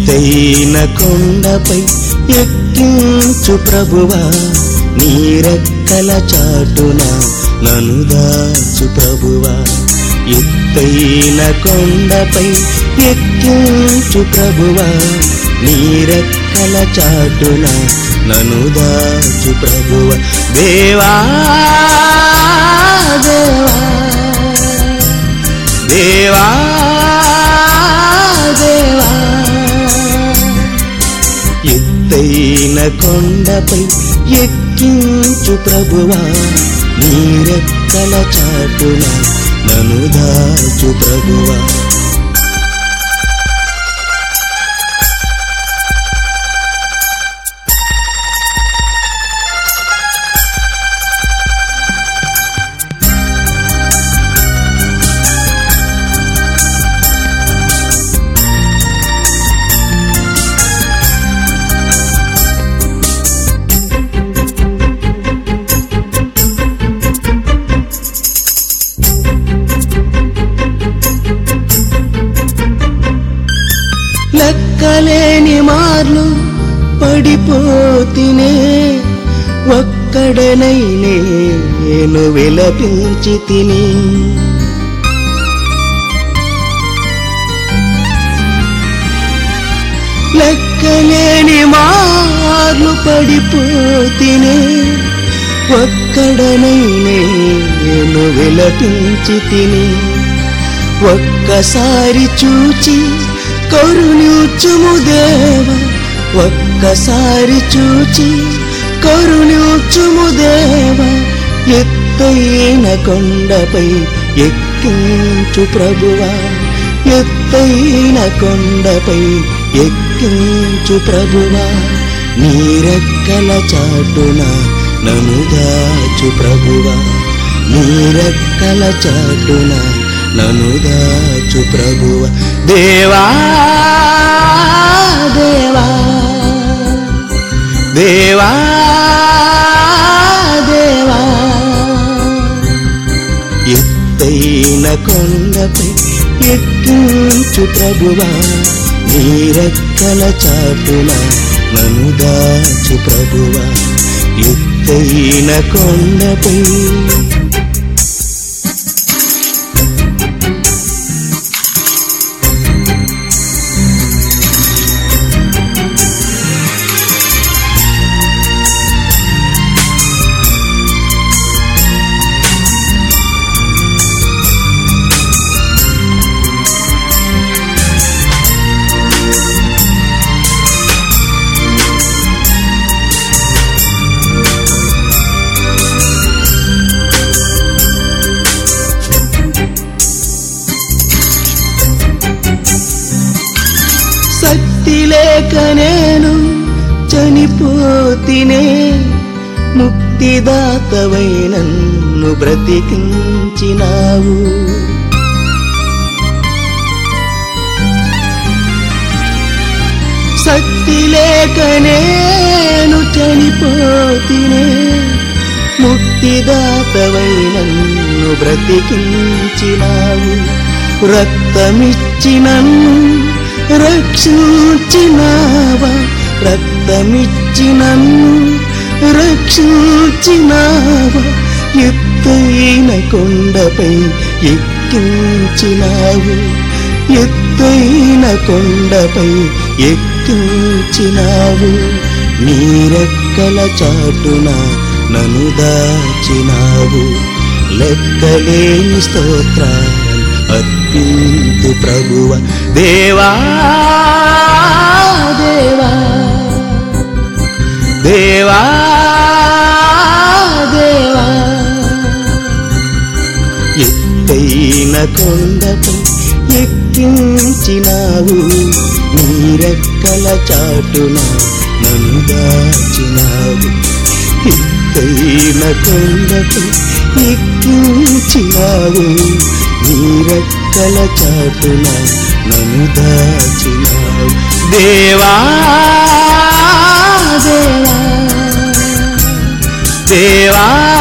ఎత్తైన కొండపై ఎక్కించు ప్రభువా నీ రెక్కల చాటున నన్ను దాచు ప్రభువా ఎత్తైన కొండపై ఎక్కించు ప్రభువా నీ రెక్కల చాటున నన్ను దాచు ప్రభువ దేవా దేవా దేవా దేవా ఎత్తైన కొండపై ఎక్కించు ప్రభువా నీ రెక్కల చాటున నన్ను దాచు ప్రభువా లెక్కలేని మార్లు పడిపోతినే ఒక్కడనై నేను విలపించి తిని లెక్కలేని మార్లు పడిపోతినే ఒక్కడనై నేను విలపించి తిని ఒక్కసారి చూచి కరుణించుము దేవ ఒక్కసారి చూచి కరుణించుము దేవ ఎత్తైన కొండపై ఎక్కించు ప్రభువా ఎత్తైన కొండపై ఎక్కించు ప్రభువా నీ రెక్కల చాటున నన్ను దాచు ప్రభువా నీ రెక్కల చాటున నన్ను దాచు ప్రభువ దేవా దేవా దేవా దేవా ఎత్తైన కొండపై ఎక్కించు ప్రభువా నీ రెక్కల చాటున నన్ను దాచు ప్రభువా ఎత్తైన కొండపై శక్తి లేక నేను చనిపోతినే ముక్తిదాతవై నన్ను బ్రతికించినావు శక్తి లేక నేను చనిపోతినే ముక్తిదాతవై నన్ను బ్రతికించినావు రక్తమిచ్చి నన్ను రక్షించినావా రక్తమిచ్చి నన్ను రక్షించినావా ఎత్తైన కొండపై ఎక్కించినావు ఎత్తైన కొండపై ఎక్కించినావు నీ రెక్కల చాటున నన్ను దాచినావు లెక్కలేని స్తోత్రాలు అర్పింతు ప్రభువ దేవా దేవా దేవా దేవా ఎత్తైన కొండపై ఎక్కించినావు నీ రెక్కల చాటున నన్ను దాచినావు ఎత్తైన కొండపై ఎక్కించినావు నీ రెక్కల చాటున నన్ను దాచినావు దేవా దేవా దేవా